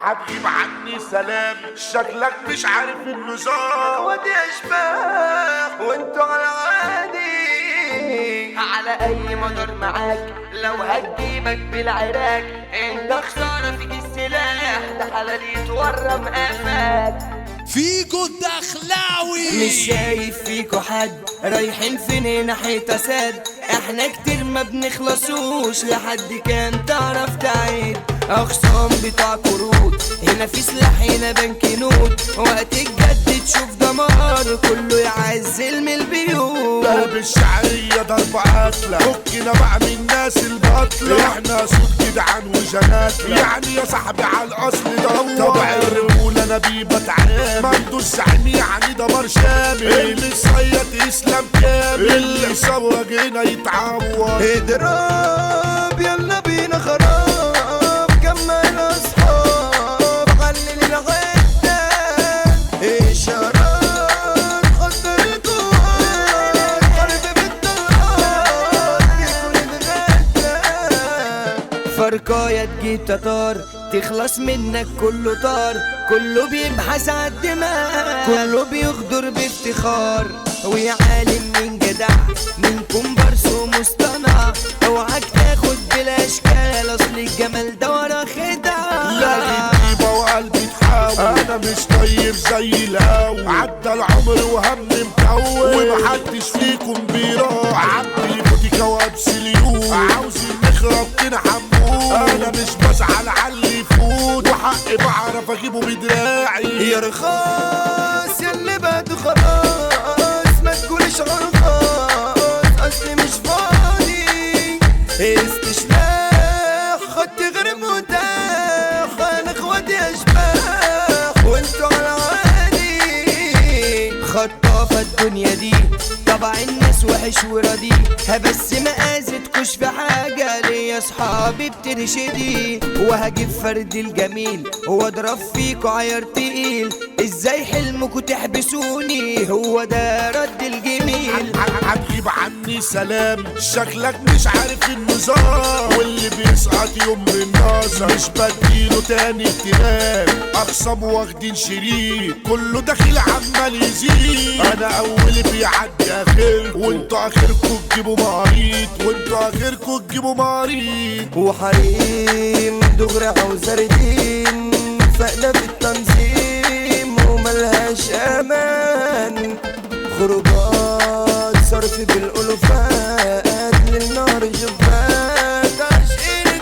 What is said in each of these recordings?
هتجيب عني سلام شكلك مش عارف النظام ودي اشباح وانتوا على عادي على اي مدار معاك لو هتجيبك بالعراك انت خسارة فيك السلاح ده حلال يتورم قفاك فيكو الدخلاوي مش شايف فيكو حد رايحين فين ناحية اسد احنا كتير ما بنخلصوش لحد كان تعرف تعيد اخصام بتاع قروض هنا في سلاح هنا بنك نود وقت الجد تشوف دمار كله يعزل من البيوت قلب الشعرية ضرب قتلة فكنا بقى من الناس البطلة احنا صوت جدعان وجناتلة يعني يا صاحبي على الاصل دور طبع الرجولة انا بيه بتعامل مندوس زعيم يعني دمار شامل اللي صيد اسلام كامل اللي صوج هنا يتعور اضرب يلا بينا خراب كمل اصحاب قلل الغدة اشارات خطر الجوار قلب بالدار يكون اتغدى فرقاية تجيب تتار تخلص منك كله طار كله بيبحث عالدماء كله بيغدر بافتخار ويا عالم من جدع من كومبارس ومصطنع اوعك تاخد بالاشكال اصل الجمال ده ورا خدع لا غيبة وقلبي تحاول انا مش طيب زي الاول عدى العمر وهم مكون ومحدش فيكم بيراعي عبي فوتيكا وابسليون عاوزين نخرب كده حمود انا مش بزعل على اللي يفوت وحقي بعرف اجيبه بدراعي يا رخاص ياللي بعده خلاص ما تقولش غلطاس اصلي مش فاضي استشلاح خدت غير متاح انا اخواتي اشباح وانتوا على عادي خطافة الدنيا دي طبع الناس وحش وردي بس ما اذتكوش في حاجة ليا اصحابي بترشدي وهجيب فرد الجميل واضرب فيكوا عيار تقيل ازاي حلمكوا تحبسوني هو ده رد الجميل هتجيب عني سلام شكلك مش عارف النظام واللي بيسقط يوم بالنظر مش بديله تاني اهتمام اخصم واخدين شريك كله داخل عمال يزيد انا اول بيعدي اخر وانتوا اخركوا تجيبوا مريض وانتوا اخركوا تجيبوا مريض وحريم دغري عاوزة ردين فقدة في التنظيم وملهاش امان خروجات صرف بالالوفات للنار جبات عشقين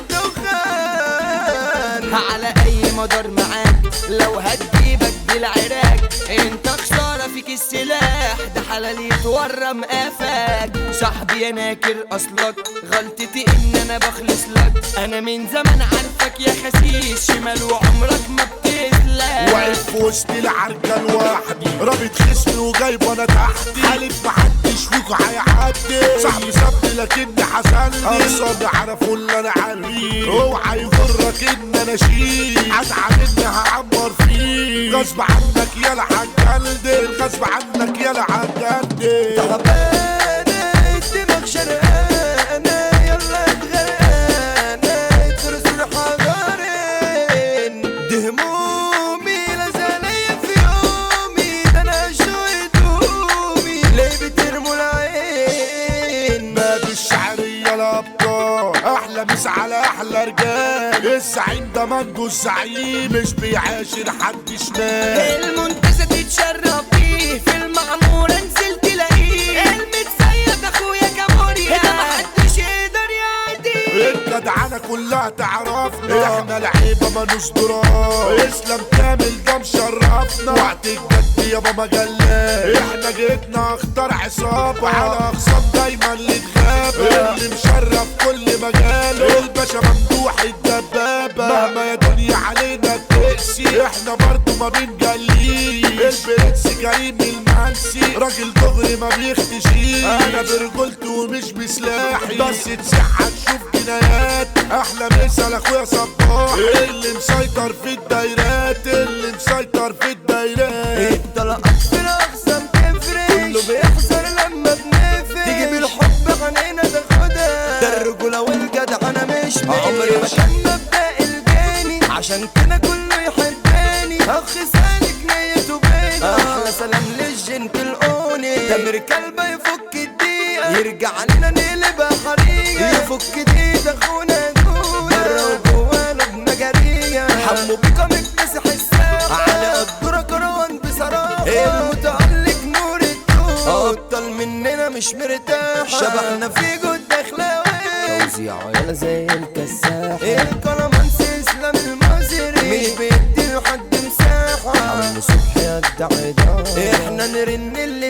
الدخان على اي مدار معاك لو هتجيبك بالعراك انت خسارة فيك السلاح ده حلال يتورم قفاك صاحبي يا ناكر اصلك غلطتي ان انا بخلص لك انا من زمان عارفك يا خسيس شمال وعمرك ما بتسلك واقف في وسط العركة لوحدي رابط خصمي وجايب انا تحتي حالف محدش فيكوا هيعدي صاحبي سابني لكني حسني اصابي عرفوا اللي انا عارفين اوعى يغرك ان انا شيل ازعل اني هعمر فيه غصب عنك يالا هتجلد غصب عنك يالا هتجلد تعبانة الدماغ شرقانة يلا اتغرقانة ترسل حجرين دي همومي لازالية في يومي ده انا شو هدومي ليه بترموا العين باب الشعرية الأبطال أحلى مس على أحلى رجال الزعيم ده مندو الزعيم مش بيعاشر حد شمال المنتزه تتشرب بيه في المعمورة نزل تلاقيه المتسيد اخويا كابوريا ده محدش يقدر يعديه الجدعنة كلها تعرفنا احنا لعيبة ما نصدرها اسلام كامل ده مشرفنا وقت الجد يابا مجلات احنا جيتنا اختار عصابة على اخصام دايما اللي تغاب اللي مشرف كل مجال الباشا ممدوح الدبابة مهما يا دنيا علينا بتقسي احنا برضو ما بنجليش البرنس كريم المنسي راجل دغري ما بيختشيش انا برجولتي ومش بسلاحي بس تسعة تشوف جنايات احلى مثال اخويا صباح اللي مسيطر في الدايرات اللي مسيطر في الدايرات الطلقات في الاقسام تفرق كله بيحذر لما بنفرق تيجي بالحب عنينا تاخدها ده الرجولة والجدع انا مش عمري ما كان مبدأ الجاني عشان كده كله يحبني اخ سالك نيته بينا احلى سلام للجنت الاوني تامر كلبه يفك الدقيقه يرجع علينا نقلبها حريقه يفك دقيقه اخونا دونا بره وجوه لبنا جريه حمو بيكا مكتسح الساحه على قدره كروان بصراحه المتألق نور الدود ابطال مننا مش مرتاح شبحنا في جود دخلاوي توزيعه يلا زي الكساح الكلامانس اسلام المصري مش بيدي لحد مساحه عم صبحي يدعي احنا نرن اللي